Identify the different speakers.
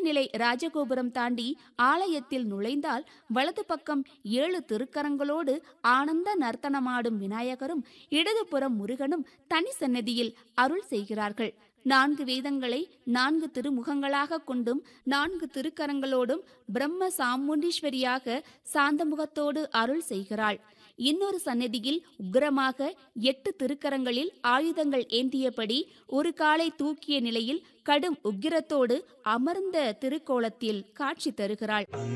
Speaker 1: நிலை ராஜகோபுரம் தாண்டி ஆலயத்தில் நுழைந்தால் வலது பக்கம் ஏழு திருக்கரங்களோடு ஆனந்த நர்த்தனமாடும் விநாயகரும் இடதுபுறம் முருகனும் தனி சன்னதியில் அருள் செய்கிறார்கள் நான்கு வேதங்களை நான்கு திருமுகங்களாக கொண்டும் நான்கு திருக்கரங்களோடும் பிரம்ம சாமுண்டீஸ்வரியாக சாந்த முகத்தோடு அருள் செய்கிறாள் இன்னொரு சன்னதியில் உக்கிரமாக எட்டு திருக்கரங்களில் ஆயுதங்கள் ஏந்தியபடி ஒரு காலை தூக்கிய நிலையில் கடும் உக்கிரத்தோடு அமர்ந்த திருக்கோலத்தில் காட்சி தருகிறாள்